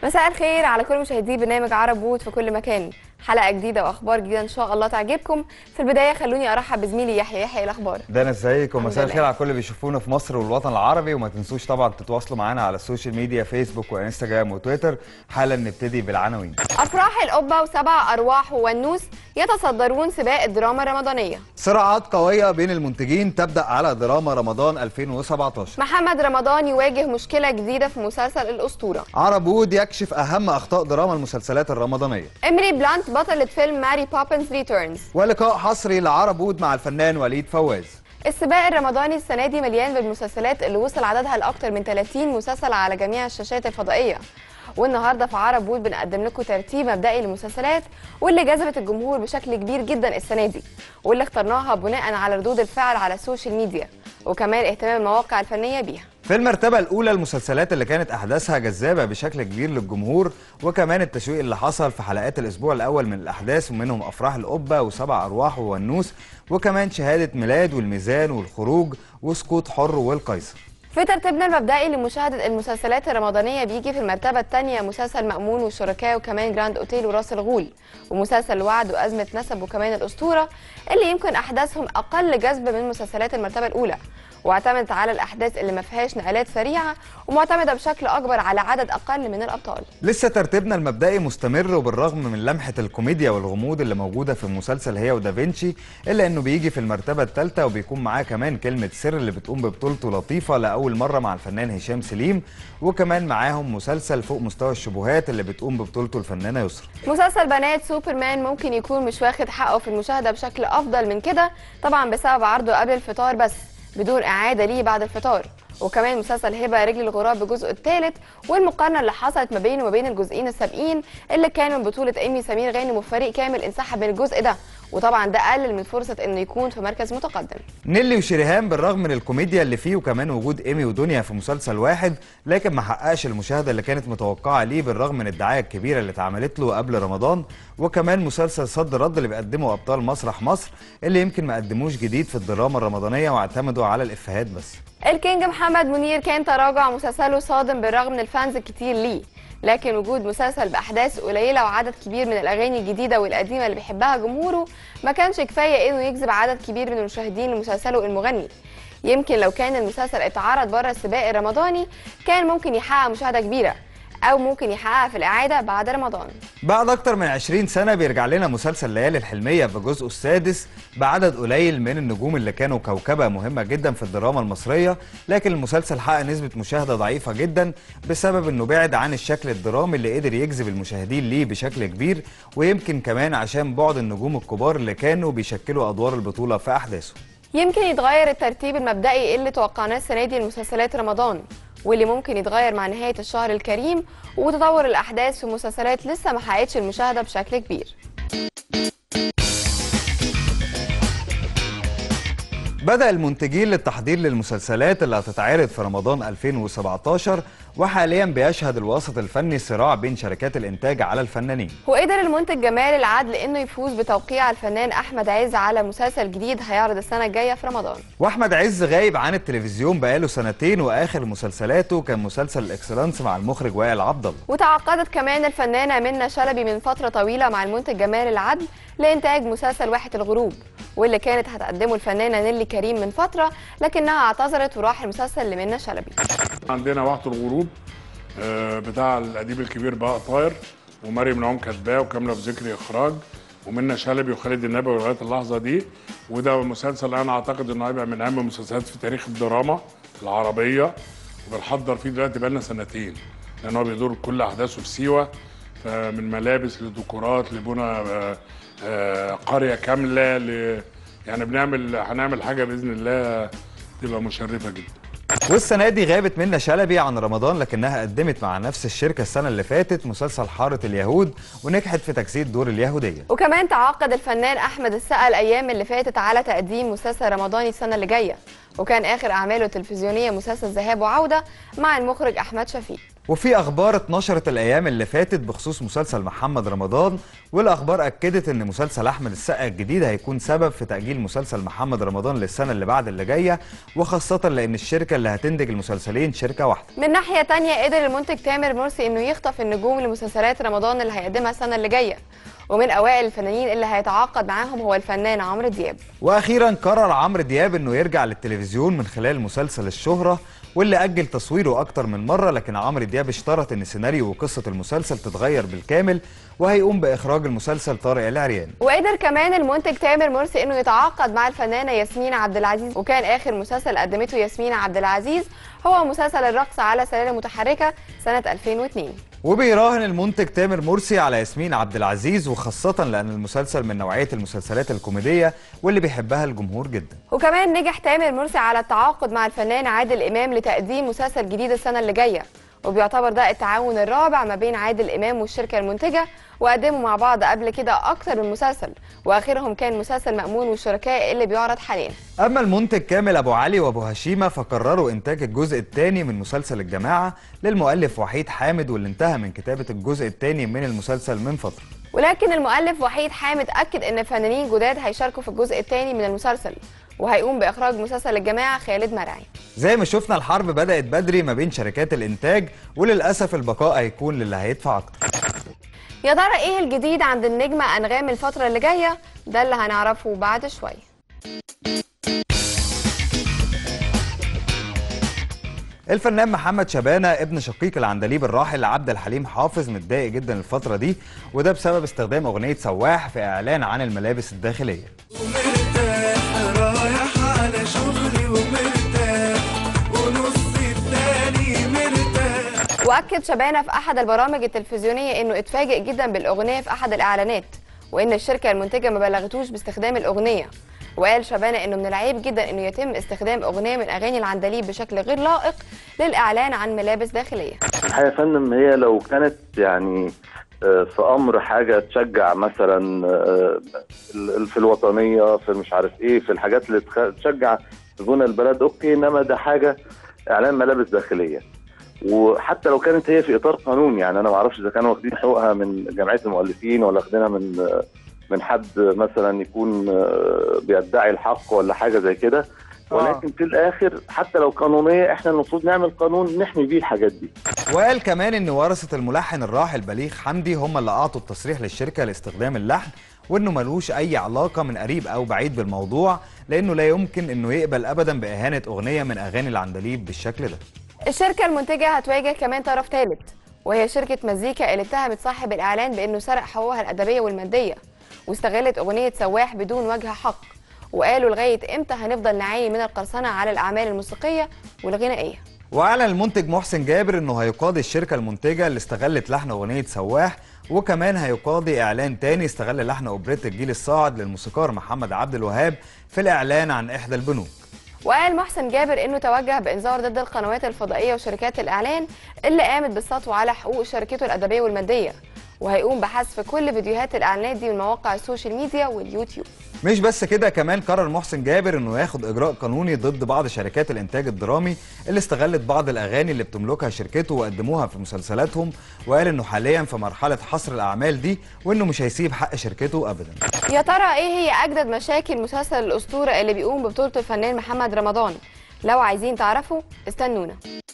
مساء الخير على كل مشاهدي برنامج عرب وود في كل مكان حلقه جديده واخبار جديده ان شاء الله تعجبكم في البدايه خلوني ارحب بزميلي يحيى يحيى إيه الاخبار دانا ازيك ومساء الحمد الخير على كل اللي بيشوفونا في مصر والوطن العربي وما تنسوش طبعا تتواصلوا معانا على السوشيال ميديا فيسبوك وانستجرام وتويتر حالا نبتدي بالعناوين افراح القبه وسبع ارواح والنوس يتصدرون سباق الدراما الرمضانيه صراعات قويه بين المنتجين تبدا على دراما رمضان 2017 محمد رمضان يواجه مشكله جديده في مسلسل الاسطوره عرب وود يكشف اهم اخطاء دراما المسلسلات الرمضانيه امري بلانت بطله فيلم ماري بوبنز ريتيرنز ولقاء حصري لعرب وود مع الفنان وليد فواز السباق الرمضاني السنه دي مليان بالمسلسلات اللي وصل عددها لاكثر من 30 مسلسل على جميع الشاشات الفضائيه والنهارده في عرب وود بنقدم لكم ترتيب مبدئي للمسلسلات واللي جذبت الجمهور بشكل كبير جدا السنه دي واللي اخترناها بناء على ردود الفعل على السوشيال ميديا وكمان اهتمام المواقع الفنيه بيها في المرتبة الأولى المسلسلات اللي كانت أحداثها جذابة بشكل كبير للجمهور وكمان التشويق اللي حصل في حلقات الأسبوع الأول من الأحداث ومنهم أفراح القبة وسبع أرواح وونوس وكمان شهادة ميلاد والميزان والخروج وسقوط حر والقيصر في ترتيبنا المبدئي لمشاهدة المسلسلات الرمضانية بيجي في المرتبة الثانية مسلسل مأمون والشركاء وكمان جراند أوتيل وراس الغول ومسلسل وعد وأزمة نسب وكمان الأسطورة اللي يمكن أحداثهم أقل جذب من مسلسلات المرتبة الأولى واعتمدت على الأحداث اللي ما فيهاش نقلات سريعة ومعتمدة بشكل أكبر على عدد أقل من الأبطال لسه ترتيبنا المبدئي مستمر وبالرغم من لمحة الكوميديا والغموض اللي موجودة في مسلسل هي ودافنشي إلا إنه بيجي في المرتبة الثالثة وبيكون معاه كمان كلمة سر اللي بتقوم ببطولته لطيفة لأول مرة مع الفنان هشام سليم وكمان معاهم مسلسل فوق مستوى الشبهات اللي بتقوم ببطولته الفنانة يسرا مسلسل بنات سوبرمان ممكن يكون مش واخد حقه في المشاهدة بشكل أفضل من كده طبعا بسبب عرضه قبل الفطار بس بدون إعادة ليه بعد الفطار وكمان مسلسل هبه رجل الغراب بجزء الثالث والمقارنه اللي حصلت ما بينه وبين الجزئين السابقين اللي كانوا من بطوله ايمي سمير غانم وفريق كامل انسحب من الجزء ده وطبعا ده قلل من فرصه انه يكون في مركز متقدم نيلي وشريهان بالرغم من الكوميديا اللي فيه وكمان وجود ايمي ودنيا في مسلسل واحد لكن ما حققش المشاهده اللي كانت متوقعه ليه بالرغم من الدعايه الكبيره اللي اتعملت له قبل رمضان وكمان مسلسل صد رد اللي بيقدمه ابطال مسرح مصر اللي يمكن ما قدموش جديد في الدراما الرمضانيه واعتمدوا على الافيهات بس الكينج محمد منير كان تراجع مسلسله صادم بالرغم من الفانز الكتير ليه لكن وجود مسلسل باحداث قليله وعدد كبير من الاغاني الجديده والقديمه اللي بيحبها جمهوره ما كانش كفايه انه يجذب عدد كبير من المشاهدين لمسلسله المغني يمكن لو كان المسلسل اتعرض بره السباق الرمضاني كان ممكن يحقق مشاهده كبيره او ممكن يحققها في الاعاده بعد رمضان بعد اكتر من 20 سنه بيرجع لنا مسلسل ليالي الحلميه بجزءه السادس بعدد قليل من النجوم اللي كانوا كوكبه مهمه جدا في الدراما المصريه لكن المسلسل حقق نسبه مشاهده ضعيفه جدا بسبب انه بعد عن الشكل الدرامي اللي قدر يجذب المشاهدين ليه بشكل كبير ويمكن كمان عشان بعد النجوم الكبار اللي كانوا بيشكلوا ادوار البطوله في احداثه يمكن يتغير الترتيب المبدئي اللي توقعناه السنه دي لمسلسلات رمضان واللي ممكن يتغير مع نهاية الشهر الكريم وتطور الأحداث في مسلسلات لسه ما حققتش المشاهدة بشكل كبير بدأ المنتجين للتحضير للمسلسلات اللي هتتعرض في رمضان 2017 وحاليا بيشهد الوسط الفني صراع بين شركات الانتاج على الفنانين وقدر المنتج جمال العدل انه يفوز بتوقيع الفنان احمد عز على مسلسل جديد هيعرض السنه الجايه في رمضان واحمد عز غايب عن التلفزيون بقاله سنتين واخر مسلسلاته كان مسلسل الاكسلانس مع المخرج وائل عبد الله وتعاقدت كمان الفنانه منى شلبي من فتره طويله مع المنتج جمال العدل لانتاج مسلسل واحه الغروب واللي كانت هتقدمه الفنانه نيلي كريم من فتره لكنها اعتذرت وراح المسلسل لمنى شلبي عندنا واحة الغروب آه، بتاع الأديب الكبير بقى طاير ومريم نعوم كاتباه وكاملة في ذكري إخراج ومنى شلبي وخالد النبوي لغاية اللحظة دي وده مسلسل أنا أعتقد إنه هيبقى من أهم المسلسلات في تاريخ الدراما العربية وبنحضر فيه دلوقتي بقالنا سنتين لأن هو بيدور كل أحداثه في سيوة فمن ملابس لديكورات لبنى آه، آه، قرية كاملة ل... يعني بنعمل هنعمل حاجة بإذن الله تبقى مشرفة جدا والسنه دي غابت منى شلبي عن رمضان لكنها قدمت مع نفس الشركه السنه اللي فاتت مسلسل حاره اليهود ونجحت في تجسيد دور اليهوديه وكمان تعاقد الفنان احمد السقا الايام اللي فاتت على تقديم مسلسل رمضاني السنه اللي جايه وكان اخر اعماله التلفزيونيه مسلسل ذهاب وعوده مع المخرج احمد شفيق وفي اخبار اتنشرت الايام اللي فاتت بخصوص مسلسل محمد رمضان والاخبار اكدت ان مسلسل احمد السقا الجديد هيكون سبب في تاجيل مسلسل محمد رمضان للسنه اللي بعد اللي جايه وخاصه لان الشركه اللي هتنتج المسلسلين شركه واحده من ناحية تانية قدر المنتج تامر مرسي انه يخطف النجوم لمسلسلات رمضان اللي هيقدمها السنة اللي جاية ومن اوائل الفنانين اللي هيتعاقد معاهم هو الفنان عمرو دياب واخيرا قرر عمرو دياب انه يرجع للتلفزيون من خلال مسلسل الشهره واللي اجل تصويره اكتر من مره لكن عمرو دياب اشترط ان سيناريو وقصه المسلسل تتغير بالكامل وهيقوم باخراج المسلسل طارق العريان وقدر كمان المنتج تامر مرسي انه يتعاقد مع الفنانه ياسمين عبد العزيز وكان اخر مسلسل قدمته ياسمين عبد العزيز هو مسلسل الرقص على سلالم متحركه سنه 2002 وبيراهن المنتج تامر مرسي على ياسمين عبد العزيز وخاصه لان المسلسل من نوعيه المسلسلات الكوميديه واللي بيحبها الجمهور جدا وكمان نجح تامر مرسي على التعاقد مع الفنان عادل امام لتقديم مسلسل جديد السنه اللي جايه وبيعتبر ده التعاون الرابع ما بين عادل امام والشركه المنتجه وقدموا مع بعض قبل كده اكتر من مسلسل واخرهم كان مسلسل مأمون والشركاء اللي بيعرض حاليا اما المنتج كامل ابو علي وابو هشيمه فقرروا انتاج الجزء الثاني من مسلسل الجماعه للمؤلف وحيد حامد واللي انتهى من كتابه الجزء الثاني من المسلسل من فتره ولكن المؤلف وحيد حامد اكد ان فنانين جداد هيشاركوا في الجزء الثاني من المسلسل وهيقوم باخراج مسلسل الجماعه خالد مرعي زي ما شفنا الحرب بدأت بدري ما بين شركات الإنتاج وللأسف البقاء هيكون للي هيدفع أكتر يا ترى ايه الجديد عند النجمه انغام الفتره اللي جايه ده اللي هنعرفه بعد شويه الفنان محمد شبانة ابن شقيق العندليب الراحل عبد الحليم حافظ متضايق جدا الفترة دي وده بسبب استخدام أغنية سواح في إعلان عن الملابس الداخلية ومرتاح رايح على شغلي ومرتاح ونص التاني مرتاح واكد شبانه في احد البرامج التلفزيونيه انه اتفاجئ جدا بالاغنيه في احد الاعلانات وان الشركه المنتجه ما بلغتوش باستخدام الاغنيه وقال شبانه انه من العيب جدا انه يتم استخدام اغنيه من اغاني العندليب بشكل غير لائق للاعلان عن ملابس داخليه الحقيقه يا فندم هي لو كانت يعني آه، في امر حاجه تشجع مثلا آه، ال- في الوطنيه في مش عارف ايه في الحاجات اللي تخ- تشجع غنى البلد اوكي انما ده حاجه اعلان ملابس داخليه وحتى لو كانت هي في اطار قانون يعني انا ما اعرفش اذا كانوا واخدين حقوقها من جمعيه المؤلفين ولا واخدينها من آه، من حد مثلا يكون آه، بيدعي الحق ولا حاجه زي كده ولكن في الاخر حتى لو قانونيه احنا المفروض نعمل قانون نحمي بيه الحاجات دي وقال كمان إن ورثة الملحن الراحل بليغ حمدي هم اللي أعطوا التصريح للشركة لاستخدام اللحن وإنه ملوش أي علاقة من قريب أو بعيد بالموضوع لأنه لا يمكن إنه يقبل أبدا بإهانة أغنية من أغاني العندليب بالشكل ده الشركه المنتجه هتواجه كمان طرف ثالث وهي شركه مزيكا اللي اتهمت صاحب الاعلان بانه سرق حقوقها الادبيه والماديه واستغلت اغنيه سواح بدون وجه حق وقالوا لغايه امتى هنفضل نعاني من القرصنه على الاعمال الموسيقيه والغنائيه واعلن المنتج محسن جابر انه هيقاضي الشركه المنتجه اللي استغلت لحن اغنيه سواح وكمان هيقاضي اعلان تاني استغل لحن اوبريت الجيل الصاعد للموسيقار محمد عبد الوهاب في الاعلان عن احدى البنوك وقال محسن جابر انه توجه بانذار ضد القنوات الفضائيه وشركات الاعلان اللي قامت بالسطو على حقوق شركته الادبيه والماديه وهيقوم بحذف كل فيديوهات الاعلانات دي من مواقع السوشيال ميديا واليوتيوب مش بس كده كمان قرر محسن جابر انه ياخد اجراء قانوني ضد بعض شركات الانتاج الدرامي اللي استغلت بعض الاغاني اللي بتملكها شركته وقدموها في مسلسلاتهم وقال انه حاليا في مرحله حصر الاعمال دي وانه مش هيسيب حق شركته ابدا يا ترى ايه هي اجدد مشاكل مسلسل الاسطوره اللي بيقوم ببطوله الفنان محمد رمضان لو عايزين تعرفوا استنونا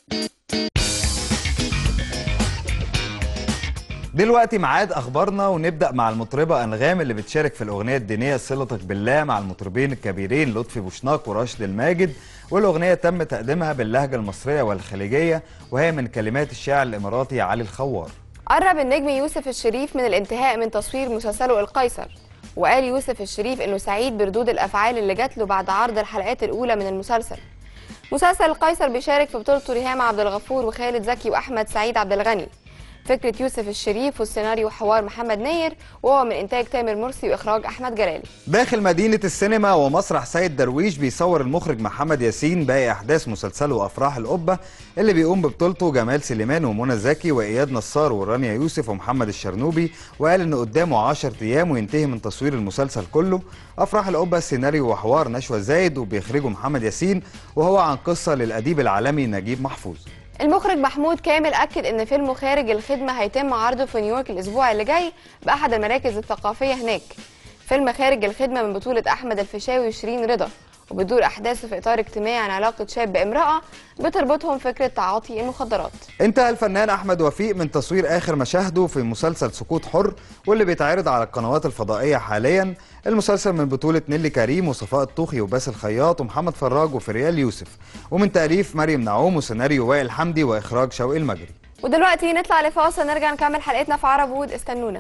دلوقتي ميعاد اخبارنا ونبدا مع المطربه انغام اللي بتشارك في الاغنيه الدينيه صلتك بالله مع المطربين الكبيرين لطفي بوشناق وراشد الماجد والاغنيه تم تقديمها باللهجه المصريه والخليجيه وهي من كلمات الشاعر الاماراتي علي الخوار قرب النجم يوسف الشريف من الانتهاء من تصوير مسلسله القيصر وقال يوسف الشريف انه سعيد بردود الافعال اللي جات له بعد عرض الحلقات الاولى من المسلسل مسلسل القيصر بيشارك في بطولته ريهام عبد الغفور وخالد زكي واحمد سعيد عبد الغني فكرة يوسف الشريف والسيناريو حوار محمد ناير وهو من إنتاج تامر مرسي وإخراج أحمد جلالي داخل مدينة السينما ومسرح سيد درويش بيصور المخرج محمد ياسين باقي أحداث مسلسله أفراح القبة اللي بيقوم ببطولته جمال سليمان ومنى زكي وإياد نصار ورانيا يوسف ومحمد الشرنوبي وقال إن قدامه 10 أيام وينتهي من تصوير المسلسل كله أفراح القبة سيناريو وحوار نشوى زايد وبيخرجه محمد ياسين وهو عن قصة للأديب العالمي نجيب محفوظ المخرج محمود كامل أكد إن فيلمه خارج الخدمة هيتم عرضه في نيويورك الأسبوع اللي جاي بأحد المراكز الثقافية هناك فيلم خارج الخدمة من بطولة أحمد الفيشاوي وشيرين رضا وبتدور أحداثه في إطار اجتماعي عن علاقة شاب بامرأة بتربطهم فكرة تعاطي المخدرات انتهى الفنان احمد وفيق من تصوير اخر مشاهده في مسلسل سقوط حر واللي بيتعرض على القنوات الفضائيه حاليا المسلسل من بطوله نيلي كريم وصفاء الطوخي وباسل خياط ومحمد فراج وفريال يوسف ومن تاليف مريم نعوم وسيناريو وائل حمدي واخراج شوقي المجري ودلوقتي نطلع لفاصل نرجع نكمل حلقتنا في عرب وود استنونا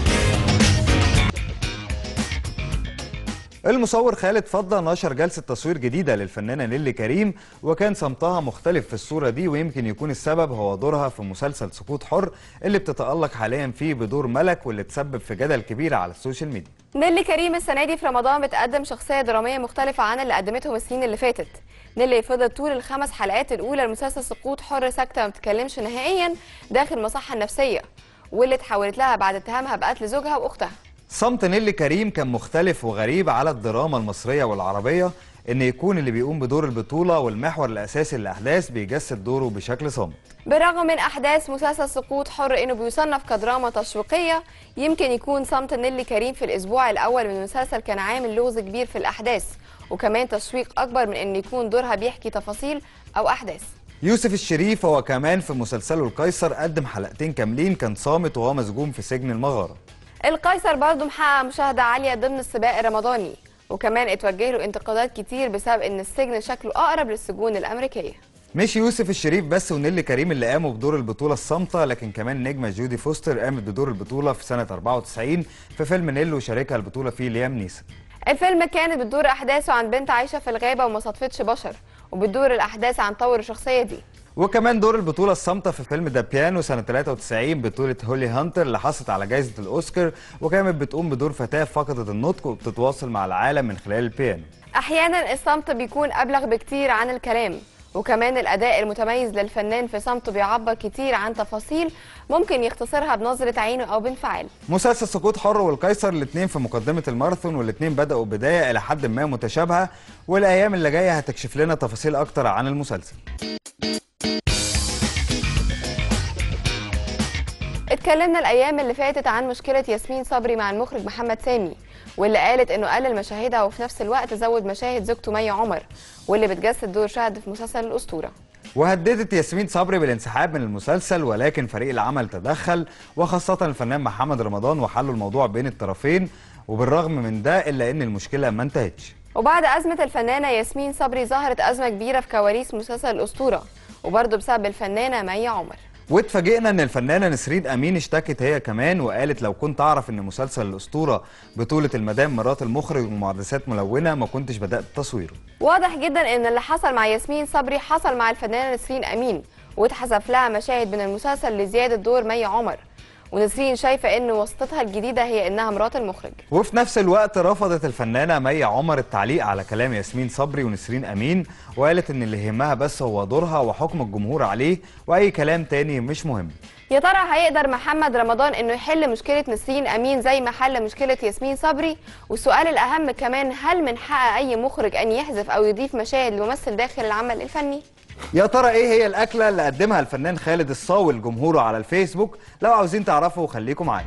المصور خالد فضة نشر جلسة تصوير جديدة للفنانة نيلي كريم وكان صمتها مختلف في الصورة دي ويمكن يكون السبب هو دورها في مسلسل سقوط حر اللي بتتألق حاليا فيه بدور ملك واللي تسبب في جدل كبير على السوشيال ميديا نيلي كريم السنة دي في رمضان بتقدم شخصية درامية مختلفة عن اللي قدمتهم السنين اللي فاتت نيلي فضلت طول الخمس حلقات الأولى لمسلسل سقوط حر ساكتة ما بتتكلمش نهائيا داخل مصحة النفسية واللي اتحولت لها بعد اتهامها بقتل زوجها وأختها صمت نيلي كريم كان مختلف وغريب على الدراما المصرية والعربية إن يكون اللي بيقوم بدور البطولة والمحور الأساسي للأحداث بيجسد دوره بشكل صامت بالرغم من أحداث مسلسل سقوط حر إنه بيصنف كدراما تشويقية يمكن يكون صمت نيلي كريم في الأسبوع الأول من المسلسل كان عامل لغز كبير في الأحداث وكمان تشويق أكبر من إن يكون دورها بيحكي تفاصيل أو أحداث يوسف الشريف هو كمان في مسلسله القيصر قدم حلقتين كاملين كان صامت وهو مسجون في سجن المغارة القيصر برضه محقق مشاهدة عالية ضمن السباق الرمضاني وكمان اتوجه له انتقادات كتير بسبب ان السجن شكله اقرب للسجون الامريكيه مش يوسف الشريف بس ونيلي كريم اللي قاموا بدور البطولة الصامتة لكن كمان نجمة جودي فوستر قامت بدور البطولة في سنة 94 في فيلم نيل وشاركها البطولة فيه ليام نيسون الفيلم كانت بتدور احداثه عن بنت عايشه في الغابه وما صادفتش بشر وبتدور الاحداث عن طور الشخصيه دي وكمان دور البطولة الصامتة في فيلم ذا بيانو سنة 93 بطولة هولي هانتر اللي حصلت على جائزة الأوسكار وكانت بتقوم بدور فتاة فقدت النطق وبتتواصل مع العالم من خلال البيانو احيانا الصمت بيكون ابلغ بكتير عن الكلام وكمان الاداء المتميز للفنان في صمته بيعبر كتير عن تفاصيل ممكن يختصرها بنظره عينه او بانفعال مسلسل سقوط حر والقيصر الاثنين في مقدمة الماراثون والاثنين بدأوا بداية إلى حد ما متشابهة والأيام اللي جاية هتكشف لنا تفاصيل أكتر عن المسلسل اتكلمنا الايام اللي فاتت عن مشكله ياسمين صبري مع المخرج محمد سامي واللي قالت انه قلل مشاهدها وفي نفس الوقت زود مشاهد زوجته مي عمر واللي بتجسد دور شهد في مسلسل الاسطوره وهددت ياسمين صبري بالانسحاب من المسلسل ولكن فريق العمل تدخل وخاصة الفنان محمد رمضان وحلوا الموضوع بين الطرفين وبالرغم من ده إلا إن المشكلة ما انتهتش وبعد ازمه الفنانه ياسمين صبري ظهرت ازمه كبيره في كواليس مسلسل الاسطوره وبرضه بسبب الفنانه مي عمر واتفاجئنا ان الفنانه نسرين امين اشتكت هي كمان وقالت لو كنت اعرف ان مسلسل الاسطوره بطوله المدام مرات المخرج ومعدسات ملونه ما كنتش بدات تصويره واضح جدا ان اللي حصل مع ياسمين صبري حصل مع الفنانه نسرين امين واتحذف لها مشاهد من المسلسل لزياده دور مي عمر ونسرين شايفه ان واسطتها الجديده هي انها مرات المخرج وفي نفس الوقت رفضت الفنانه مي عمر التعليق على كلام ياسمين صبري ونسرين امين وقالت ان اللي يهمها بس هو دورها وحكم الجمهور عليه واي كلام تاني مش مهم يا ترى هيقدر محمد رمضان انه يحل مشكله نسرين امين زي ما حل مشكله ياسمين صبري والسؤال الاهم كمان هل من حق اي مخرج ان يحذف او يضيف مشاهد لممثل داخل العمل الفني يا ترى ايه هي الاكله اللي قدمها الفنان خالد الصاوي لجمهوره على الفيسبوك لو عاوزين تعرفوا خليكم معايا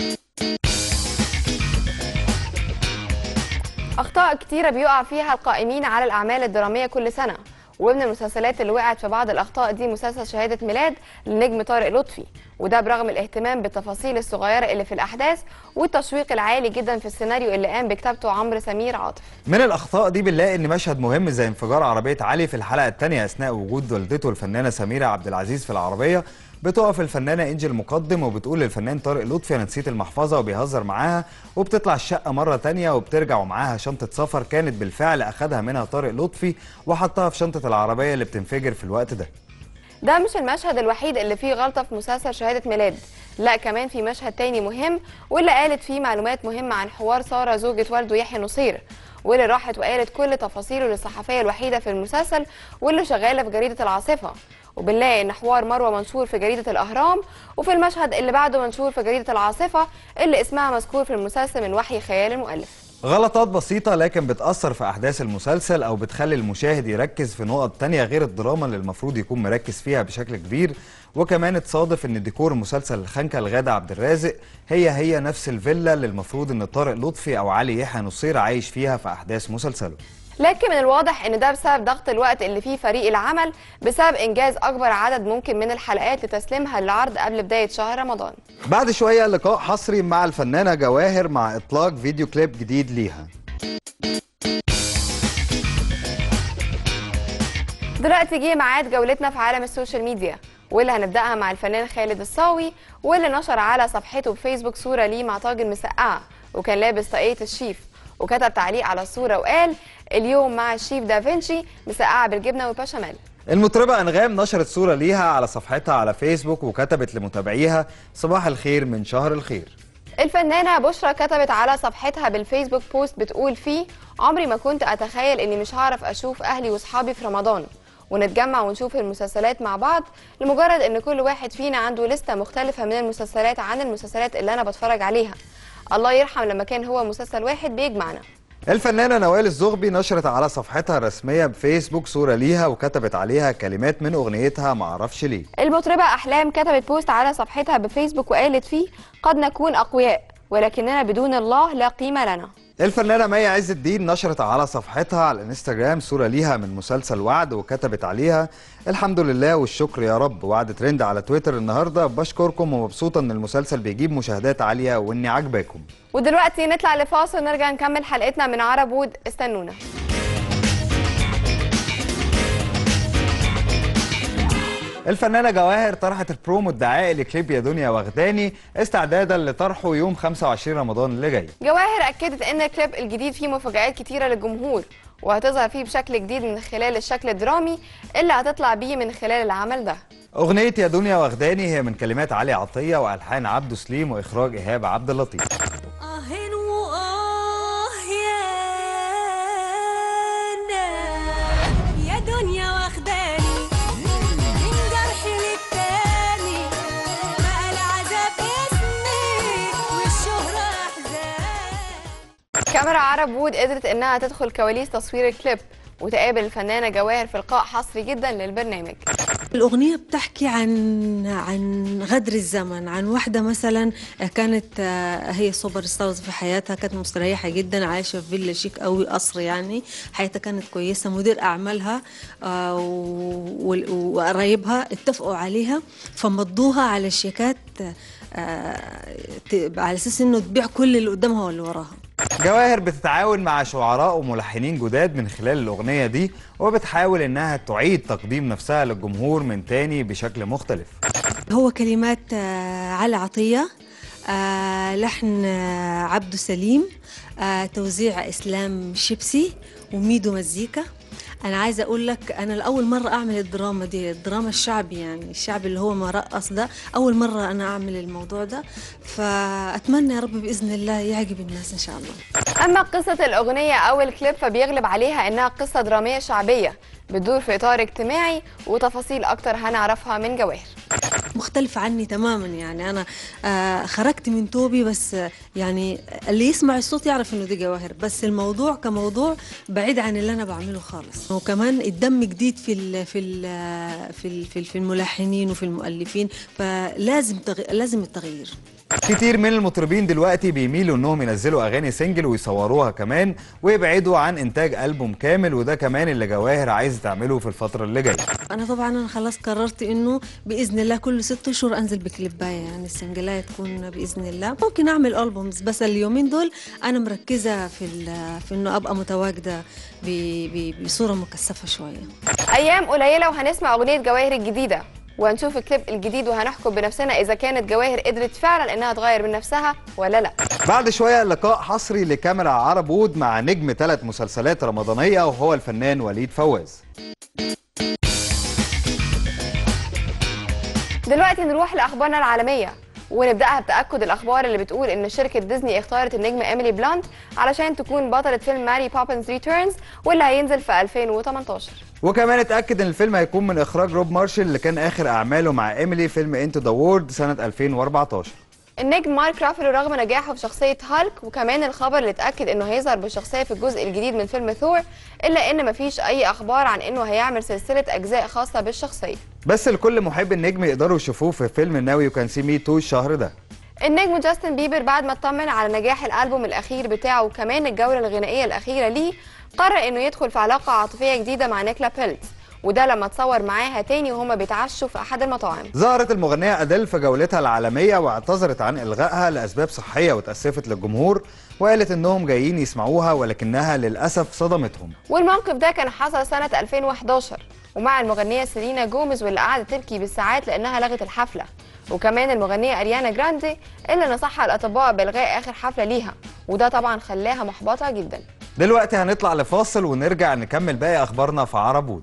اخطاء كتيره بيقع فيها القائمين على الاعمال الدراميه كل سنه ومن المسلسلات اللي وقعت في بعض الاخطاء دي مسلسل شهاده ميلاد للنجم طارق لطفي وده برغم الاهتمام بالتفاصيل الصغيره اللي في الاحداث والتشويق العالي جدا في السيناريو اللي قام بكتابته عمرو سمير عاطف من الاخطاء دي بنلاقي ان مشهد مهم زي انفجار عربيه علي في الحلقه الثانيه اثناء وجود والدته الفنانه سميره عبد العزيز في العربيه بتقف الفنانه انجل مقدم وبتقول للفنان طارق لطفي انا نسيت المحفظه وبيهزر معاها وبتطلع الشقه مره تانية وبترجع ومعاها شنطه سفر كانت بالفعل اخدها منها طارق لطفي وحطها في شنطه العربيه اللي بتنفجر في الوقت ده ده مش المشهد الوحيد اللي فيه غلطه في مسلسل شهاده ميلاد لا كمان في مشهد تاني مهم واللي قالت فيه معلومات مهمه عن حوار ساره زوجة والده يحيى نصير واللي راحت وقالت كل تفاصيله للصحفيه الوحيده في المسلسل واللي شغاله في جريده العاصفه وبنلاقي ان حوار مروه منشور في جريده الاهرام وفي المشهد اللي بعده منشور في جريده العاصفه اللي اسمها مذكور في المسلسل من وحي خيال المؤلف غلطات بسيطة لكن بتأثر في أحداث المسلسل أو بتخلي المشاهد يركز في نقط تانية غير الدراما اللي المفروض يكون مركز فيها بشكل كبير وكمان اتصادف إن ديكور مسلسل الخنكة لغادة عبد الرازق هي هي نفس الفيلا اللي المفروض إن طارق لطفي أو علي يحيى نصير عايش فيها في أحداث مسلسله لكن من الواضح ان ده بسبب ضغط الوقت اللي فيه فريق العمل بسبب انجاز اكبر عدد ممكن من الحلقات لتسليمها للعرض قبل بدايه شهر رمضان بعد شوية لقاء حصري مع الفنانة جواهر مع إطلاق فيديو كليب جديد ليها دلوقتي جه ميعاد جولتنا في عالم السوشيال ميديا واللي هنبداها مع الفنان خالد الصاوي واللي نشر على صفحته بفيسبوك صوره ليه مع طاجن مسقعه وكان لابس طاقيه الشيف وكتب تعليق على الصوره وقال اليوم مع الشيف دافنشي مسقعه بالجبنه والبشاميل المطربة أنغام نشرت صورة ليها على صفحتها على فيسبوك وكتبت لمتابعيها صباح الخير من شهر الخير الفنانة بشرى كتبت على صفحتها بالفيسبوك بوست بتقول فيه عمري ما كنت أتخيل إني مش هعرف أشوف أهلي وصحابي في رمضان ونتجمع ونشوف المسلسلات مع بعض لمجرد إن كل واحد فينا عنده لستة مختلفة من المسلسلات عن المسلسلات اللي أنا بتفرج عليها الله يرحم لما كان هو مسلسل واحد بيجمعنا الفنانة نوال الزغبي نشرت على صفحتها الرسمية بفيسبوك صورة ليها وكتبت عليها كلمات من أغنيتها معرفش ليه المطربة أحلام كتبت بوست على صفحتها بفيسبوك وقالت فيه قد نكون أقوياء ولكننا بدون الله لا قيمة لنا الفنانة مي عز الدين نشرت على صفحتها على الانستجرام صورة ليها من مسلسل وعد وكتبت عليها الحمد لله والشكر يا رب وعد ترند على تويتر النهاردة بشكركم ومبسوطة ان المسلسل بيجيب مشاهدات عالية واني عاجباكم ودلوقتي نطلع لفاصل ونرجع نكمل حلقتنا من عرب وود استنونا الفنانة جواهر طرحت البرومو الدعائي لكليب يا دنيا واخداني استعدادا لطرحه يوم 25 رمضان اللي جاي جواهر أكدت إن الكليب الجديد فيه مفاجآت كتيرة للجمهور وهتظهر فيه بشكل جديد من خلال الشكل الدرامي اللي هتطلع بيه من خلال العمل ده أغنية يا دنيا واخداني هي من كلمات علي عطية وألحان عبده سليم وإخراج إيهاب عبد اللطيف آه وآه يا أنا يا دنيا واخداني من جرح للتاني بقى العذاب اسمي والشهرة أحزان كاميرا عرب وود قدرت إنها تدخل كواليس تصوير الكليب وتقابل الفنانة جواهر في لقاء حصري جدا للبرنامج الأغنية بتحكي عن عن غدر الزمن عن واحدة مثلا كانت آه، هي سوبر ستارز في حياتها كانت مستريحة جدا عايشة في فيلا شيك قوي قصر يعني حياتها كانت كويسة مدير أعمالها آه، و- وال- وقرايبها اتفقوا عليها فمضوها على شيكات آه، ت- على أساس إنه تبيع كل اللي قدامها واللي وراها جواهر بتتعاون مع شعراء وملحنين جداد من خلال الأغنية دي وبتحاول إنها تعيد تقديم نفسها للجمهور من تاني بشكل مختلف هو كلمات آه، علي عطية آه، لحن آه، عبدو سليم آه، توزيع إسلام شيبسي وميدو مزيكا أنا عايزة أقول لك أنا لأول مرة أعمل الدراما دي الدراما الشعبي يعني الشعبي اللي هو مرقص ده أول مرة أنا أعمل الموضوع ده فأتمنى يا رب بإذن الله يعجب الناس إن شاء الله أما قصة الأغنية أو الكليب فبيغلب عليها إنها قصة درامية شعبية بتدور في إطار اجتماعي وتفاصيل أكتر هنعرفها من جواهر مختلفة عني تماما يعني أنا آه خرجت من توبي بس آه، يعني اللي يسمع الصوت يعرف إنه دي جواهر بس الموضوع كموضوع بعيد عن اللي أنا بعمله خالص وكمان الدم جديد في ال في ال في ال في, ال في الملحنين وفي المؤلفين فلازم تغ... لازم التغيير كتير من المطربين دلوقتي بيميلوا انهم ينزلوا اغاني سنجل ويصوروها كمان ويبعدوا عن انتاج البوم كامل وده كمان اللي جواهر عايزه تعمله في الفتره اللي جايه أنا طبعا أنا خلاص قررت إنه بإذن الله كل ست أشهر أنزل بكليباية يعني السنجلاية تكون بإذن الله ممكن أعمل ألبومز بس اليومين دول أنا مركزة في ال- في إنه أبقى متواجدة ب- ب- بصورة مكثفة شوية أيام قليلة وهنسمع أغنية جواهر الجديدة وهنشوف الكليب الجديد وهنحكم بنفسنا إذا كانت جواهر قدرت فعلا إنها تغير من نفسها ولا لأ بعد شويه لقاء حصري لكاميرا عرب وود مع نجم ثلاث مسلسلات رمضانيه وهو الفنان وليد فواز دلوقتي نروح لأخبارنا العالمية ونبدأها بتأكد الأخبار اللي بتقول إن شركة ديزني اختارت النجمة إيميلي بلانت علشان تكون بطلة فيلم ماري بوبنز ريتيرنز واللي هينزل في 2018 وكمان اتاكد ان الفيلم هيكون من اخراج روب مارشل اللي كان اخر اعماله مع ايميلي فيلم انتو ذا وورد سنه 2014 النجم مارك رافلو رغم نجاحه في شخصية هالك وكمان الخبر اللي اتأكد انه هيظهر بالشخصية في الجزء الجديد من فيلم ثور الا ان مفيش اي اخبار عن انه هيعمل سلسلة اجزاء خاصة بالشخصية بس لكل محب النجم يقدروا يشوفوه في فيلم ناوي يو كان سي مي تو الشهر ده النجم جاستن بيبر بعد ما اطمن على نجاح الالبوم الاخير بتاعه وكمان الجولة الغنائية الاخيرة ليه قرر انه يدخل في علاقة عاطفية جديدة مع نيكلا بيلت وده لما اتصور معاها تاني وهما بيتعشوا في احد المطاعم ظهرت المغنية أديل في جولتها العالمية واعتذرت عن إلغائها لأسباب صحية وتأسفت للجمهور وقالت إنهم جايين يسمعوها ولكنها للأسف صدمتهم والموقف ده كان حصل سنة 2011 ومع المغنية سيلينا جوميز واللي قعدت تبكي بالساعات لأنها لغت الحفلة وكمان المغنية أريانا جراندي اللي نصحها الأطباء بإلغاء آخر حفلة ليها وده طبعا خلاها محبطة جدا دلوقتي هنطلع لفاصل ونرجع نكمل باقي أخبارنا في عربود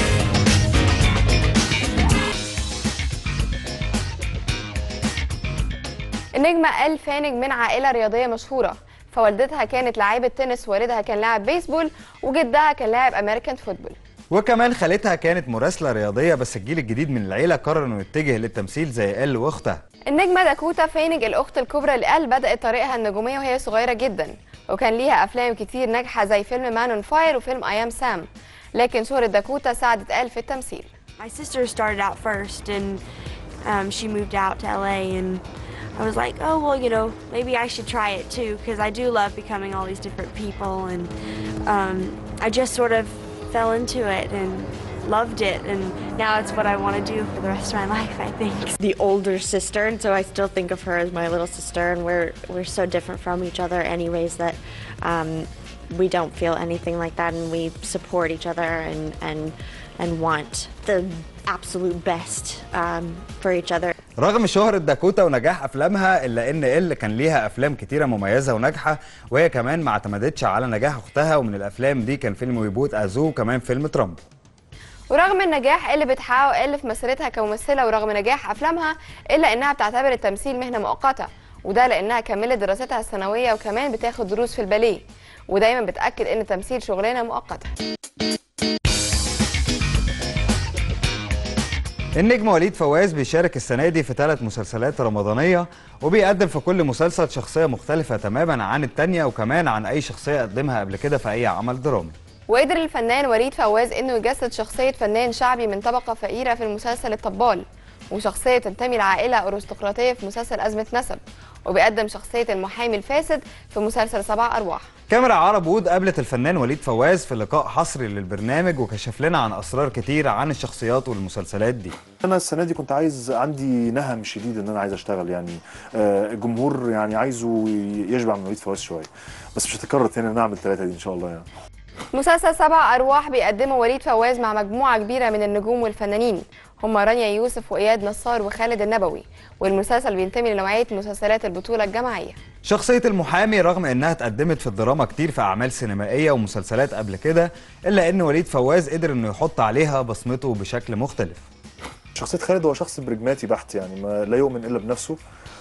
النجمة ال فانج من عائلة رياضية مشهورة فوالدتها كانت لاعبة تنس ووالدها كان لاعب بيسبول وجدها كان لاعب أمريكان فوتبول وكمان خالتها كانت مراسلة رياضية بس الجيل الجديد من العيلة قرر إنه يتجه للتمثيل زي ال وأختها النجمة داكوتا فينج الأخت الكبرى لآل بدأت طريقها النجومية وهي صغيرة جدا وكان ليها أفلام كتير ناجحة زي فيلم مان اون فاير وفيلم أي أم سام لكن شهرة داكوتا ساعدت آل في التمثيل My sister started out first, and um, she moved out to LA, and I was like, oh well, you know, maybe I should try it too, because I do love becoming all these different people, and um, I just sort of fell into it and loved it, and now it's what I want to do for the rest of my life. I think. the older sister, and so I still think of her as my little sister, and we're we're so different from each other, anyways, that um, we don't feel anything like that, and we support each other and and and want the absolute best um, for each other. رغم شهرة داكوتا ونجاح أفلامها إلا إن ال كان ليها أفلام كتيرة مميزة وناجحة وهي كمان ما اعتمدتش على نجاح أختها ومن الأفلام دي كان فيلم ويبوت أزو وكمان فيلم ترامب ورغم النجاح اللي بتحققه ال في مسيرتها كممثلة ورغم نجاح أفلامها إلا إنها بتعتبر التمثيل مهنة مؤقتة وده لأنها كملت دراستها الثانوية وكمان بتاخد دروس في الباليه ودايما بتأكد إن التمثيل شغلانة مؤقتة النجم وليد فواز بيشارك السنة دي في ثلاث مسلسلات رمضانية وبيقدم في كل مسلسل شخصية مختلفة تماما عن التانية وكمان عن أي شخصية قدمها قبل كده في أي عمل درامي وقدر الفنان وليد فواز انه يجسد شخصية فنان شعبي من طبقة فقيرة في المسلسل الطبال وشخصية تنتمي لعائلة أرستقراطية في مسلسل أزمة نسب وبيقدم شخصية المحامي الفاسد في مسلسل سبع أرواح كاميرا عرب وود قابلت الفنان وليد فواز في لقاء حصري للبرنامج وكشف لنا عن أسرار كتير عن الشخصيات والمسلسلات دي انا السنه دي كنت عايز عندي نهم شديد ان انا عايز اشتغل يعني آه، الجمهور يعني عايزه يشبع من وليد فواز شويه بس مش هتكرر تاني ان انا اعمل ثلاثه دي ان شاء الله يعني مسلسل سبع أرواح بيقدمه وليد فواز مع مجموعة كبيرة من النجوم والفنانين هم رانيا يوسف وإياد نصار وخالد النبوي والمسلسل بينتمي لنوعية مسلسلات البطولة الجماعية شخصية المحامي رغم انها اتقدمت في الدراما كتير في اعمال سينمائية ومسلسلات قبل كده الا ان وليد فواز قدر انه يحط عليها بصمته بشكل مختلف شخصيه خالد هو شخص برجماتي بحت يعني ما لا يؤمن الا بنفسه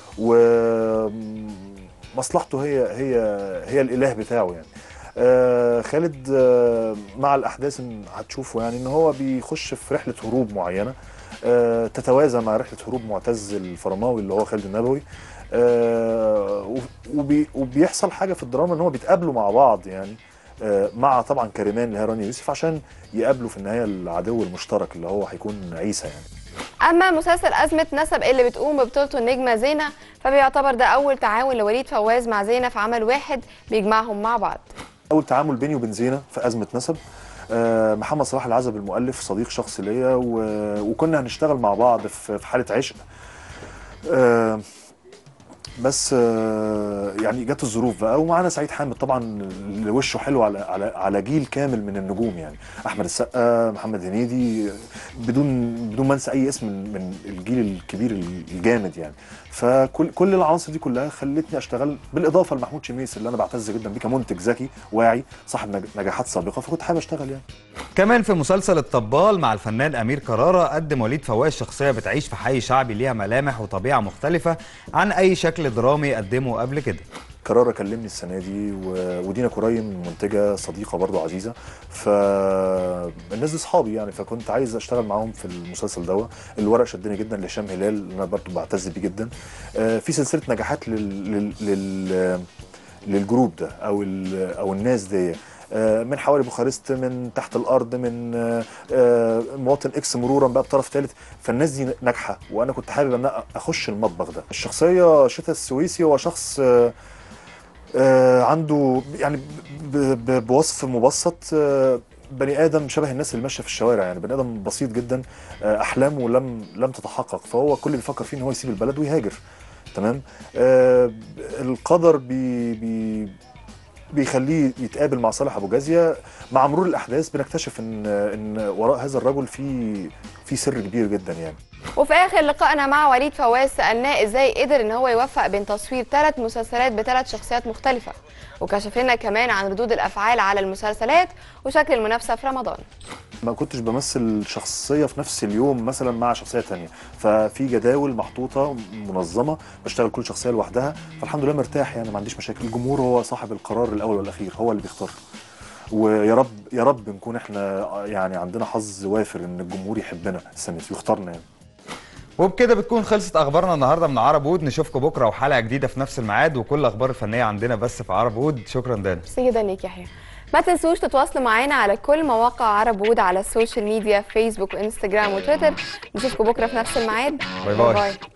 ومصلحته هي هي هي الاله بتاعه يعني آه، خالد آه، مع الاحداث إن هتشوفه يعني ان هو بيخش في رحله هروب معينه آه، تتوازى مع رحله هروب معتز الفرماوي اللي هو خالد النبوي آه، وبي وبيحصل حاجه في الدراما ان هو بيتقابلوا مع بعض يعني آه، مع طبعا كريمان اللي هي رانيا يوسف عشان يقابلوا في النهايه العدو المشترك اللي هو هيكون عيسى يعني أما مسلسل أزمة نسب اللي بتقوم ببطولته النجمة زينة فبيعتبر ده أول تعاون لوليد فواز مع زينة في عمل واحد بيجمعهم مع بعض اول تعامل بيني وبين زينه في ازمه نسب آه، محمد صلاح العزب المؤلف صديق شخصي ليا و- وكنا هنشتغل مع بعض في في حاله عشق آه، بس آه، يعني جت الظروف بقى ومعانا سعيد حامد طبعا اللي وشه حلو على على على جيل كامل من النجوم يعني احمد السقا محمد هنيدي بدون بدون ما انسى اي اسم من من الجيل الكبير الجامد يعني فكل كل العناصر دي كلها خلتني اشتغل بالاضافه لمحمود شميس اللي انا بعتز جدا بيه كمنتج ذكي واعي صاحب نج- نجاحات سابقه فكنت حابب اشتغل يعني كمان في مسلسل الطبال مع الفنان امير كرارة قدم وليد فواز شخصية بتعيش في حي شعبي ليها ملامح وطبيعة مختلفة عن اي شكل درامي قدمه قبل كده كرارة كلمني السنه دي و- ودينا كريم منتجه صديقه برضو عزيزه فالناس دي اصحابي يعني فكنت عايز اشتغل معاهم في المسلسل دوت الورق شدني جدا لهشام هلال اللي انا برضو بعتز بيه جدا آه، في سلسله نجاحات لل, لل... لل... للجروب ده او ال... او الناس دي آه، من حوالي بوخارست من تحت الارض من آه، آه، مواطن اكس مرورا بقى بطرف ثالث فالناس دي ناجحه وانا كنت حابب ان أنا اخش المطبخ ده الشخصيه شتا السويسي هو شخص آه، آه، عنده يعني ب- ب- بوصف مبسط آه، بني ادم شبه الناس اللي ماشيه في الشوارع يعني بني ادم بسيط جدا آه، احلامه لم لم تتحقق فهو كل اللي بيفكر فيه ان هو يسيب البلد ويهاجر تمام آه، القدر بي بي بيخليه يتقابل مع صالح ابو جازيه مع مرور الاحداث بنكتشف ان ان وراء هذا الرجل في في سر كبير جدا يعني وفي اخر لقائنا مع وليد فواز سالناه ازاي قدر ان هو يوفق بين تصوير ثلاث مسلسلات بثلاث شخصيات مختلفه وكشف لنا كمان عن ردود الافعال على المسلسلات وشكل المنافسه في رمضان ما كنتش بمثل شخصية في نفس اليوم مثلا مع شخصية تانية ففي جداول محطوطة منظمة بشتغل كل شخصية لوحدها فالحمد لله مرتاح يعني ما عنديش مشاكل الجمهور هو صاحب القرار الأول والأخير هو اللي بيختار ويا رب يا رب نكون احنا يعني عندنا حظ وافر ان الجمهور يحبنا السنة دي ويختارنا يعني وبكده بتكون خلصت اخبارنا النهارده من عرب وود نشوفكم بكره وحلقه جديده في نفس الميعاد وكل الاخبار الفنيه عندنا بس في عرب وود شكرا دانا ميرسي جدا ليك يا يحيى ما تنسوش تتواصلوا معانا على كل مواقع عرب وود على السوشيال ميديا فيسبوك وانستجرام وتويتر نشوفكم بكره في نفس الميعاد باي باي.